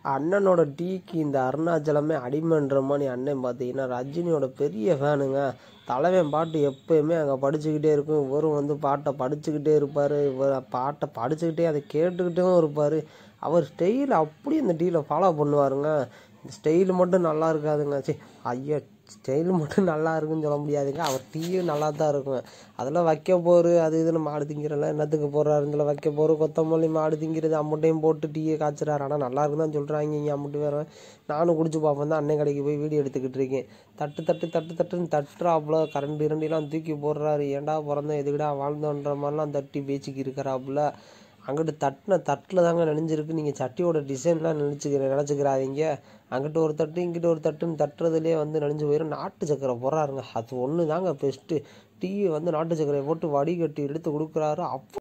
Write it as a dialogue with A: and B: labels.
A: அண்ணனோட டீக்கு இந்த அருணாச்சலமே அடிமைன்ற மாதிரி அண்ணன் பார்த்தீங்கன்னா ரஜினியோட பெரிய ஃபேனுங்க தலைவன் பாட்டு எப்பயுமே அங்கே படிச்சுக்கிட்டே இருக்கும் இவரும் வந்து பாட்டை படிச்சுக்கிட்டே இருப்பார் இவர் பாட்டை படிச்சுக்கிட்டே அதை கேட்டுக்கிட்டும் இருப்பார் அவர் ஸ்டைல் அப்படி இந்த டீயில் ஃபாலோ பண்ணுவாருங்க இந்த ஸ்டைல் மட்டும் நல்லா இருக்காதுங்க சரி ஐயா ஸ்டைல் மட்டும் நல்லா இருக்குன்னு சொல்ல முடியாதுங்க அவர் டீயும் நல்லா தான் இருக்குங்க அதெல்லாம் வைக்க போரு அது இதுன்னு மாடு திங்கிறலாம் என்னத்துக்கு போடுறாருன்னு சொல்ல வைக்க போரு கொத்தமல்லி மாடு திங்கிறது அம்மட்டையும் போட்டு டீயை காய்ச்சுறாரு ஆனால் நல்லா இருக்குன்னு தான் சொல்கிறாங்க இங்கே அம்மட்டு வேற நானும் குடிச்சு பார்ப்பேன் தான் அன்னை கடைக்கு போய் வீடியோ எடுத்துக்கிட்டு இருக்கேன் தட்டு தட்டு தட்டு தட்டுன்னு தட்டுறாப்புல கரண்ட் இரண்டிலாம் தூக்கி போடுறாரு ஏன்டா பிறந்தோம் எதுக்குடா வாழ்ந்தோன்ற மாதிரிலாம் தட்டி பேச்சுக்கு இருக்கிறாப்புல அங்கிட்டு தட்டின தட்டில் தாங்க நினைஞ்சிருக்கு நீங்கள் சட்டியோட டிசைன்லாம் நினச்சிக்கிற நினச்சிக்கிறாதீங்க அங்கிட்டு ஒரு தட்டு இங்கிட்டு ஒரு தட்டுன்னு தட்டுறதுலேயே வந்து நனைஞ்சு போயிடும் நாட்டு சக்கரை போடுறாருங்க அது ஒன்று தாங்க பெஸ்ட்டு டீயை வந்து நாட்டு சக்கரையை போட்டு வடிகட்டி எடுத்து கொடுக்குறாரு அப்போ